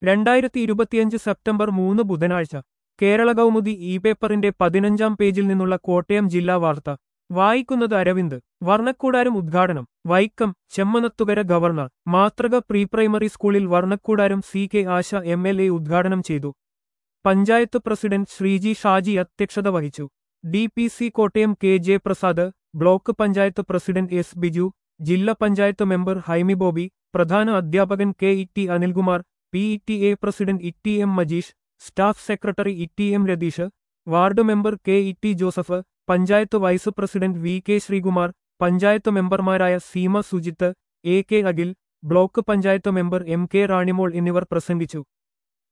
രണ്ടായിരത്തി ഇരുപത്തിയഞ്ച് സെപ്റ്റംബർ മൂന്ന് ബുധനാഴ്ച കേരള കൗമുദി ഇ പേപ്പറിന്റെ പതിനഞ്ചാം പേജിൽ നിന്നുള്ള കോട്ടയം ജില്ലാ വാർത്ത വായിക്കുന്നത് അരവിന്ദ് വർണ്ണക്കൂടാരം ഉദ്ഘാടനം വൈക്കം ചെമ്മനത്തുകര ഗവർണർ മാതൃക പ്രീ പ്രൈമറി സ്കൂളിൽ വർണ്ണക്കൂടാരം C K Asha M L A ഉദ്ഘാടനം ചെയ്തു പഞ്ചായത്ത് പ്രസിഡന്റ് ശ്രീജി ഷാജി അധ്യക്ഷത വഹിച്ചു D P C Kottayam K J Prasad block panchayat president S Biju ജില്ലാ പഞ്ചായത്ത് മെമ്പർ ഹൈമി ബോബി പ്രധാന അധ്യാപകൻ K E T Anilkumar P E T A president E T M Majeesh staff secretary E T M Ratheesh ward member K E T Joseph panchayat vice president V K Sreekumar panchayat മെമ്പർമാരായ Seema Sujith A K Akhil block panchayat member M K Ranimol എന്നിവർ പ്രസംഗിച്ചു